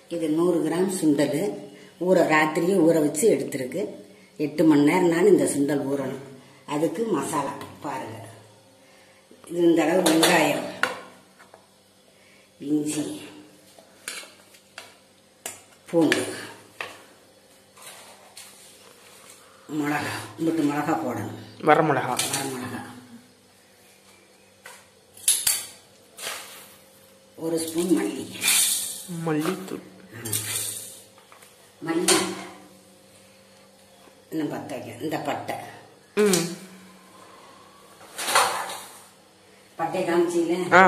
இது நூறு கிராம் சுண்டல் ஊற ராத்திரியே ஊற வச்சு எடுத்துருக்கு எட்டு மணி நேரம் நான் இந்த சுண்டல் ஊறணும் அதுக்கு மசாலா பாருங்க இது இந்த அளவு வெங்காயம் இஞ்சி பூண்டு மிளகா இம்பிட்டு மிளகா போடணும் வரமிளகா வரமிளகா ஒரு ஸ்பூன் மல்லி மல்லித்தூள் மல்லி இன்னும் பத்த வைக்க இந்த பட்டை ம் பட்டை காமிச்சிங்களே ஆ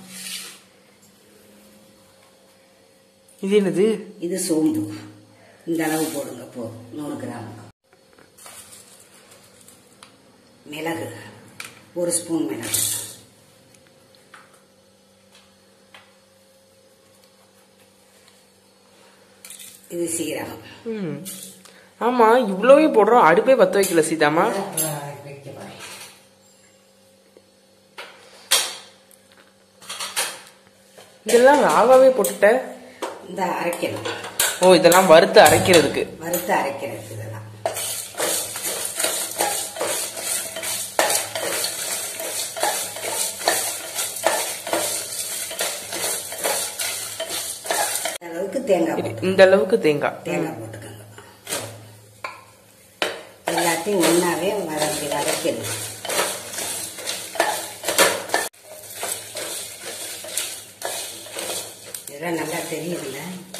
இது என்னது இது சோம்பு இந்த அளவு போடுங்க போ நூறு கிராம் மிளகு ஒரு ஸ்பூன் மிளகு இது சீரகம் ம் ஆமா இவ்வளவே போடுறோம் அடுப்பே பத்த வைக்கல சீதாமா வைக்க போறேன் இதெல்லாம் ராவாவே போட்டுட்ட இந்த அரைக்கணும் ஓ இதெல்லாம் வறுத்து அரைக்கிறதுக்கு வறுத்து அரைக்கிறது இதெல்லாம் இந்த அளவுக்கு தேங்காய் போட்டு இந்த அளவுக்கு தேங்காய் தேங்காய் போட்டுக்கோங்க எல்லாத்தையும் ஒன்றாவே வதக்கி வதக்கணும் இதெல்லாம் நல்லா தெரியுதுல்ல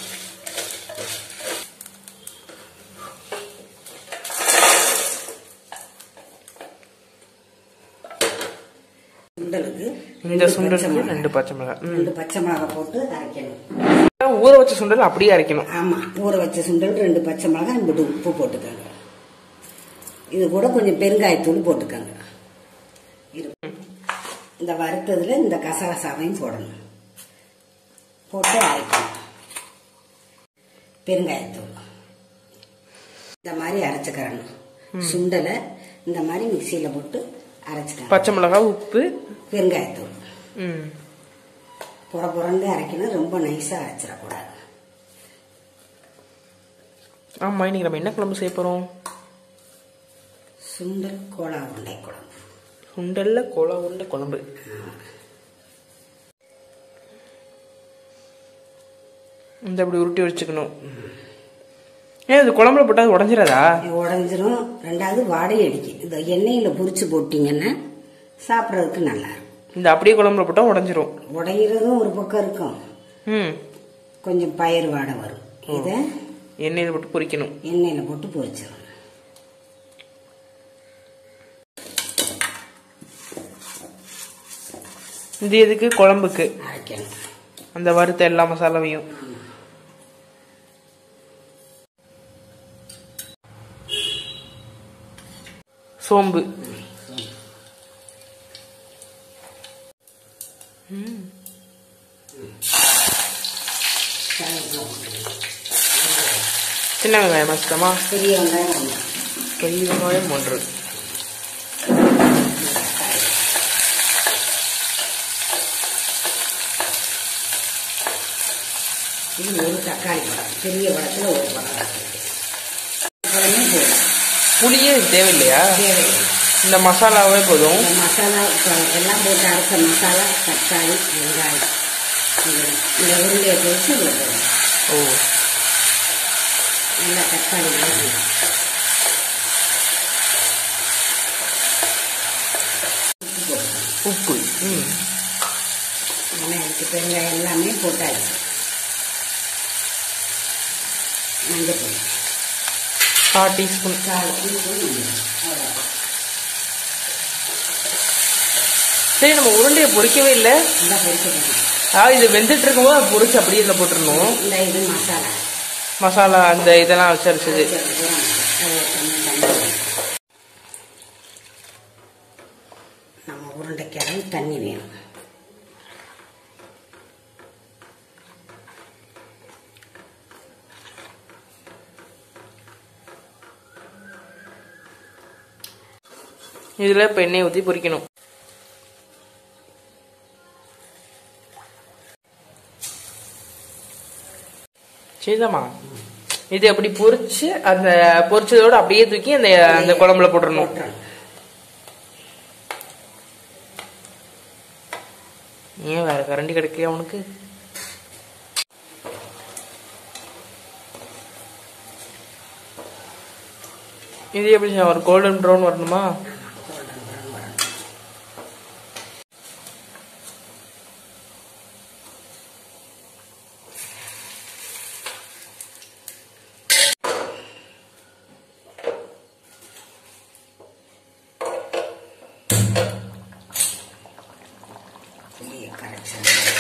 சுண்டலுக்கு இந்த ரெண்டு பச்சை சுண்டலுக்கு மிளகாய். ரெண்டு பச்சை மிளகாய் ம். ரெண்டு பச்சை மிளகாய் போட்டு அரைக்கணும் ஊற வச்ச சுண்டல் அப்படியே அரைக்கணும் ஆமா ஊற வச்ச சுண்டல் ரெண்டு பச்சை மிளகாய் ரெண்டு உப்பு போட்டுக்கோங்க இது கூட கொஞ்சம் பெருங்காயத்தூள் போட்டுக்கோங்க இரு. இந்த வறுத்ததுல இந்த கசகசாவையும் போடணும் போட்டு அரைக்கணும் பெருங்காயத்தூள் இந்த மாதிரி அரைச்சுக்கிறணும் சுண்டலை இந்த மாதிரி மிக்சியில போட்டு அரைச்சுக்கணும் பச்சை மிளகாய் உப்பு பெருங்காயத்தூள் ம் புற புறந்து அரைக்கணும் ரொம்ப நைஸா அரைச்சிடக்கூடாது ஆமா இன்னைக்கு நம்ம என்ன குழம்பு செய்ய போறோம் சுண்டல் கோலா உருண்டை குழம்பு சுண்டல்ல கோலா உருண்டை குழம்பு இந்த இப்படி உருட்டி வச்சுக்கணும் ஏன் இது குழம்புல போட்டா அது உடஞ்சிடாதா இது உடஞ்சிரும் ரெண்டாவது வாடை அடிக்கும் இந்த எண்ணெயில் பொரிச்சு போட்டீங்கன்னா சாப்பிட்றதுக்கு நல்லா இருக்கும் இந்த அப்படியே குழம்புல போட்டா உடஞ்சிரும் உடையிறதும் ஒரு பக்கம் இருக்கும் ம் கொஞ்சம் பயிர் வாடை வரும் இதை எண்ணெயில் போட்டு பொரிக்கணும் எண்ணெயில் போட்டு பொரிச்சிடணும் இது எதுக்கு குழம்புக்கு அரைக்கணும் அந்த வறுத்த எல்லா மசாலாவையும் சோம்பு சின்ன வெங்காயம் மஸ்தமா பெரிய வெங்காயம் ஒன்று பெரிய வெங்காயம் ஒன்று இது ஒரு தக்காளி பழம் பெரிய பழத்தில் ஒரு பழம் பழமே போதும் புளியே இதுக்கு தேவையில்லையா தேவையில்லை இந்த மசாலாவே போதும் இந்த மசாலா இப்போ எல்லாம் போட்டு அரைச்ச மசாலா தக்காளி வெங்காயம் இது இந்த உருண்டையை பொரிச்சு இதில் போடணும் ஓ நல்லா தக்காளி வேகணும் உப்பு போடணும் உப்பு ம் எண்ணெய் இருக்கு பெருங்காயம் எல்லாமே போட்டாச்சு மஞ்சள் பொடி கால் டீஸ்பூன் கால் டீஸ்பூன் மஞ்சள் அவ்வளோ சரி நம்ம உருண்டையை பொரிக்கவே இல்லை நல்லா பொரிச்சுக்கணும் அதாவது இது வெந்துட்டு இருக்கும்போது அதை பொரிச்சு அப்படியே இதில் போட்டுருணும் இந்த இது மசாலா மசாலா அந்த இதெல்லாம் வச்சு அரைச்சது நம்ம உருண்டைக்கு அளவு தண்ணி வேணும் இதில் இப்போ எண்ணெய் ஊற்றி பொரிக்கணும் சரிதாம்மா இது அப்படி பொரிச்சு அந்த பொரிச்சதோட அப்படியே தூக்கி அந்த அந்த குழம்புல போட்டுறணும் போட்டுறணும் ஏன் வேற கரண்டி கிடைக்கலையா உனக்கு இது எப்படி செய்ய? ஒரு கோல்டன் ப்ரௌன் வரணுமா கோல்டன் ப்ரௌன் வரணும் புளியை கரைச்சி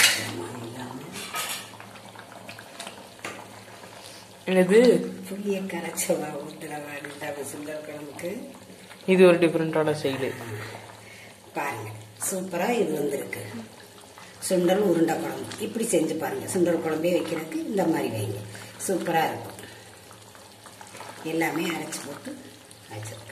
என்னது புளியை கரைச்சவா ஊத்துறவா இந்த சுண்டல் குழம்புக்கு இது ஒரு டிஃப்ரெண்டான ஸ்டைலு பாருங்க சூப்பரா இது வந்திருக்கு சுண்டல் உருண்டை குழம்பு இப்படி செஞ்சு பாருங்க சுண்டல் குழம்பே வைக்கிறதுக்கு இந்த மாதிரி வைங்க சூப்பரா இருக்கும் எல்லாமே அரைச்சு போட்டு வச்சிருக்கேன்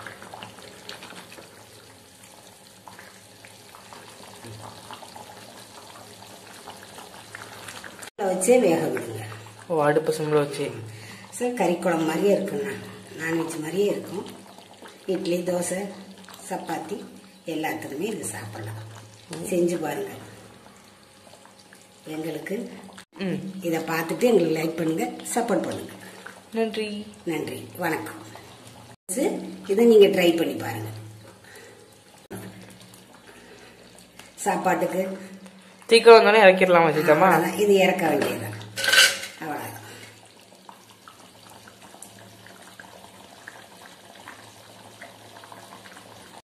வச்சே வேக விடுங்க ஓ அடுப்பு சிம்ல வச்சு சார் கறி குழம்பு மாதிரியே இருக்குண்ணா நான்வெஜ் மாதிரியே இருக்கும் இட்லி தோசை சப்பாத்தி எல்லாத்துக்குமே இது சாப்பிடலாம் செஞ்சு பாருங்க எங்களுக்கு ம் இதை பார்த்துட்டு எங்களுக்கு லைக் பண்ணுங்க சப்போர்ட் பண்ணுங்க நன்றி நன்றி வணக்கம் இது- இதை நீங்க ட்ரை பண்ணி பாருங்க சாப்பாட்டுக்கு தீக்க வந்தோடனே இறக்கிடலாமா சீதாம்மா அவ்வளவுதான். இது இறக்க வேண்டியதுதான்